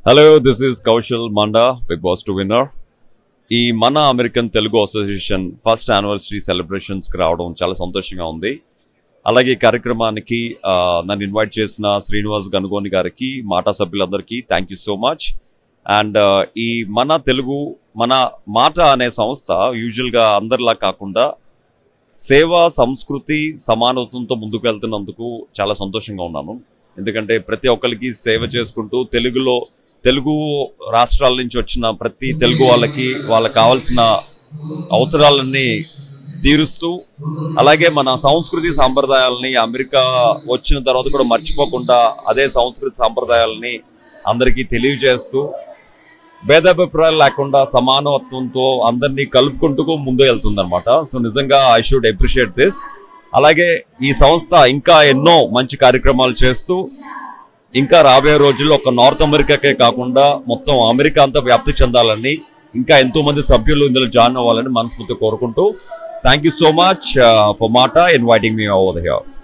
hello this is Kaushal Manda Bigg Boss two winner ఈ మన American Telugu association first anniversary celebrations కి రావడం చాలా సంతోషంగా ఉంది అలాగే ఈ కార్యక్రమానికి ఆ, నన్ను ఇన్వైట్ చేసిన శ్రీనివాస్ గనుగోని గారికి మాటా సభ్యులందరికీ thank you so much and ఈ మన తెలుగు మన మాట అనే సంస్థ యూజువల్ గా అందరిలా కాకుండా సేవ సంస్కృతి సమానత్వంతో ముందుకు వెళ్తున్నందుకు చాలా సంతోషంగా ఉన్నాను ఎందుకంటే ప్రతి ఒక్కరికి సేవ చేసుకుంటూ తెలుగులో తెలుగు రాష్ట్రాల నుంచి వచ్చిన ప్రతి తెలుగు వాళ్ళకి వాళ్ళకి కావాల్సిన అవసరాలన్నీ తీరుస్తూ అలాగే మన సంస్కృతి సాంప్రదాయాలని అమెరికా వచ్చిన తర్వాత కూడా మర్చిపోకుండా అదే సంస్కృతి సాంప్రదాయాలని అందరికీ తెలియజేస్తూ భేదాభిప్రాయాలు లేకుండా సమానత్వంతో అందరినీ కలుపుకుంటూ ముందు వెళ్తుంది అనమాట సో నిజంగా ఐ షుడ్ అప్రిషియేట్ దిస్ అలాగే ఈ సంస్థ ఇంకా ఎన్నో మంచి కార్యక్రమాలు చేస్తూ ఇంకా రాబోయే రోజుల్లో ఒక నార్త్ అమెరికాకే కాకుండా మొత్తం అమెరికా అంతా వ్యాప్తి చెందాలని ఇంకా ఎంతో మంది సభ్యులు ఇందులో జాయిన్ అవ్వాలని మనస్ఫూర్తి కోరుకుంటూ thank you so much for MATA inviting me over here